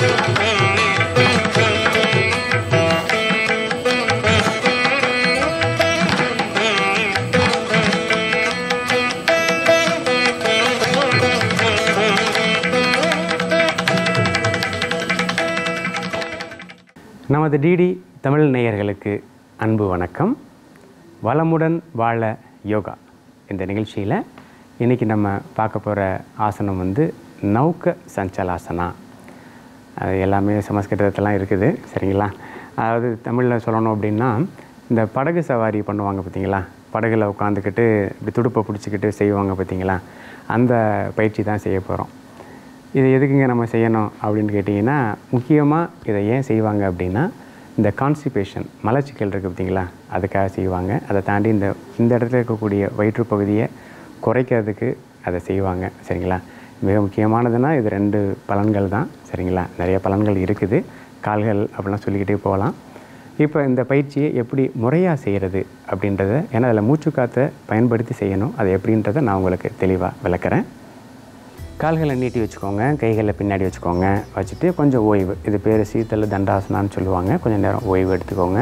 நமது டிடி தமிழ் நேயர்களுக்கு அன்பு வணக்கம் வளமுடன் வாழ யோகா இந்த நிகழ்ச்சியில் இன்றைக்கி நம்ம பார்க்க போகிற ஆசனம் வந்து நௌக சஞ்சலாசனா அது எல்லாமே சமஸ்கிருதத்தெல்லாம் இருக்குது சரிங்களா அதாவது தமிழில் சொல்லணும் அப்படின்னா இந்த படகு சவாரி பண்ணுவாங்க பார்த்தீங்களா படகுல உட்காந்துக்கிட்டு இப்படி துடுப்பை பிடிச்சிக்கிட்டு செய்வாங்க பார்த்தீங்களா அந்த பயிற்சி தான் செய்ய போகிறோம் இது எதுக்குங்க நம்ம செய்யணும் அப்படின்னு கேட்டிங்கன்னா முக்கியமாக இதை ஏன் செய்வாங்க அப்படின்னா இந்த கான்ஸ்டிபேஷன் மலச்சிக்கல் இருக்குது பார்த்தீங்களா அதுக்காக செய்வாங்க அதை தாண்டி இந்த இந்த இடத்துல இருக்கக்கூடிய வயிற்று பகுதியை குறைக்கிறதுக்கு அதை செய்வாங்க சரிங்களா மிக முக்கியமானதுன்னா இது ரெண்டு பலன்கள் தான் சரிங்களா நிறைய பலன்கள் இருக்குது கால்கள் அப்படிலாம் சொல்லிக்கிட்டே போகலாம் இப்போ இந்த பயிற்சியை எப்படி முறையாக செய்கிறது அப்படின்றத ஏன்னா அதில் மூச்சு காற்றை பயன்படுத்தி செய்யணும் அது எப்படின்றத நான் உங்களுக்கு தெளிவாக விளக்குறேன் கால்களை நீட்டி வச்சுக்கோங்க கைகளை பின்னாடி வச்சுக்கோங்க வச்சுட்டு கொஞ்சம் ஓய்வு இது பேர் சீத்தல் தண்டாசனான்னு சொல்லுவாங்க கொஞ்சம் நேரம் ஓய்வு எடுத்துக்கோங்க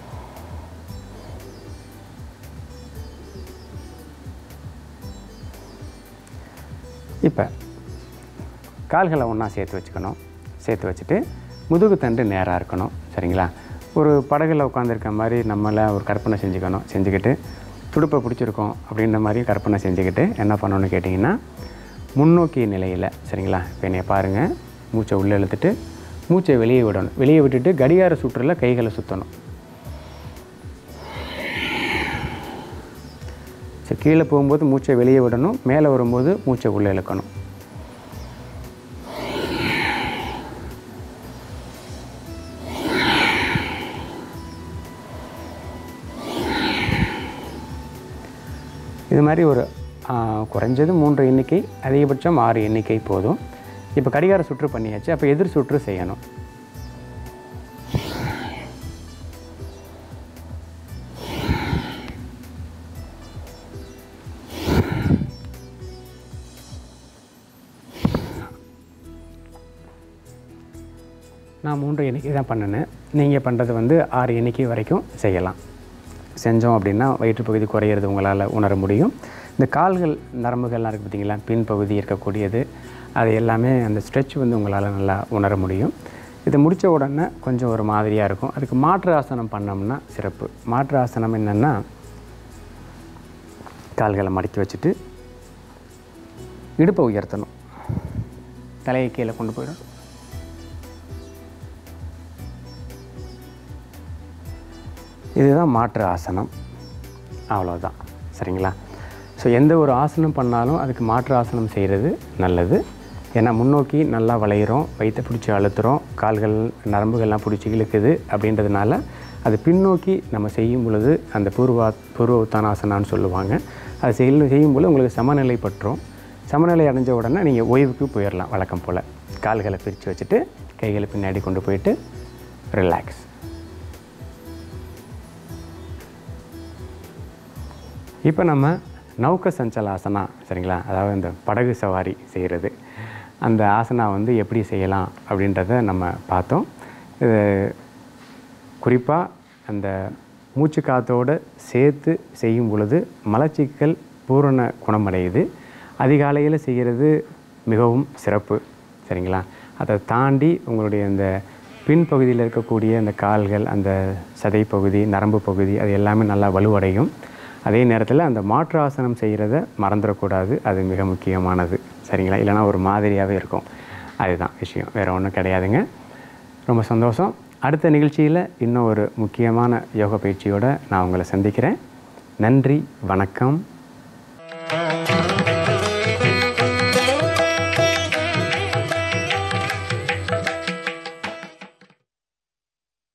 இப்போ கால்களை ஒன்றா சேர்த்து வச்சுக்கணும் சேர்த்து வச்சுட்டு முதுகு தண்டு நேராக இருக்கணும் சரிங்களா ஒரு படகுல உட்காந்துருக்க மாதிரி நம்மளை ஒரு கற்பனை செஞ்சுக்கணும் செஞ்சுக்கிட்டு துடுப்பை பிடிச்சிருக்கோம் அப்படின்ற மாதிரி கற்பனை செஞ்சுக்கிட்டு என்ன பண்ணணும்னு கேட்டிங்கன்னா முன்னோக்கிய நிலையில் சரிங்களா இப்போ என்னைய பாருங்கள் மூச்சை உள்ளே இழுத்துட்டு மூச்சை வெளியே விடணும் வெளியே விட்டுட்டு கடிகார சுற்றில் கைகளை சுற்றணும் சரி கீழே போகும்போது மூச்சை வெளியே விடணும் மேலே வரும்போது மூச்சை உள்ளே இழுக்கணும் இது மாதிரி ஒரு ஆ, குறைஞ்சது மூன்று எண்ணிக்கை அதிகபட்சம் ஆறு எண்ணிக்கை போதும் இப்போ கடிகார சுற்று பண்ணியாச்சு அப்போ எதிர் சுற்று செய்யணும் நான் மூன்று எண்ணிக்கை தான் பண்ணினேன் நீங்கள் பண்ணுறது வந்து ஆறு எண்ணிக்கை வரைக்கும் செய்யலாம் செஞ்சோம் அப்படின்னா வயிற்றுப்பகுதி குறையிறது உங்களால் உணர முடியும் இந்த கால்கள் நரம்புகள்லாம் இருக்குது பார்த்தீங்களா பின்பகுதி இருக்கக்கூடியது அது எல்லாமே அந்த ஸ்ட்ரெச் வந்து உங்களால் நல்லா உணர முடியும் இதை முடித்த உடனே கொஞ்சம் ஒரு மாதிரியாக இருக்கும் அதுக்கு மாற்று ஆசனம் பண்ணோம்னா சிறப்பு மாற்று ஆசனம் என்னென்னா கால்களை மடக்கி வச்சுட்டு இடுப்பை உயர்த்தணும் தலையை கீழே கொண்டு போயிடும் இதுதான் மாற்று ஆசனம் அவ்வளோதான் சரிங்களா ஸோ எந்த ஒரு ஆசனம் பண்ணாலும் அதுக்கு மாற்று ஆசனம் செய்கிறது நல்லது ஏன்னா முன்னோக்கி நல்லா வளையிறோம் வயிற்றை பிடிச்சி அழுத்துறோம் கால்கள் நரம்புகள்லாம் பிடிச்சி இழுக்குது அப்படின்றதுனால அது பின்னோக்கி நம்ம செய்யும் பொழுது அந்த பூர்வா பூர்வ உத்தானாசனான்னு சொல்லுவாங்க அது செய்யும் செய்யும் பொழுது உங்களுக்கு சமநிலை பற்றும் சமநிலை அடைஞ்ச உடனே நீங்கள் ஓய்வுக்கு போயிடலாம் வழக்கம் போல் கால்களை பிரித்து வச்சுட்டு கைகளை பின்னாடி கொண்டு போயிட்டு ரிலாக்ஸ் இப்போ நம்ம நௌக சஞ்சலாசனா சரிங்களா அதாவது இந்த படகு சவாரி செய்கிறது அந்த ஆசனா வந்து எப்படி செய்யலாம் அப்படின்றத நம்ம பார்த்தோம் இது குறிப்பாக அந்த மூச்சு காத்தோடு சேர்த்து செய்யும் பொழுது மலச்சிக்கல் பூரண குணமடையுது அதிகாலையில் செய்கிறது மிகவும் சிறப்பு சரிங்களா அதை தாண்டி உங்களுடைய இந்த பின்பகுதியில் இருக்கக்கூடிய அந்த கால்கள் அந்த சதை பகுதி நரம்பு பகுதி அது எல்லாமே நல்லா வலுவடையும் அதே நேரத்தில் அந்த மாற்று ஆசனம் செய்கிறத மறந்துடக்கூடாது அது மிக முக்கியமானது சரிங்களா இல்லைனா ஒரு மாதிரியாகவே இருக்கும் அதுதான் விஷயம் வேறு ஒன்றும் கிடையாதுங்க ரொம்ப சந்தோஷம் அடுத்த நிகழ்ச்சியில் இன்னும் ஒரு முக்கியமான யோகா பயிற்சியோடு நான் உங்களை சந்திக்கிறேன் நன்றி வணக்கம்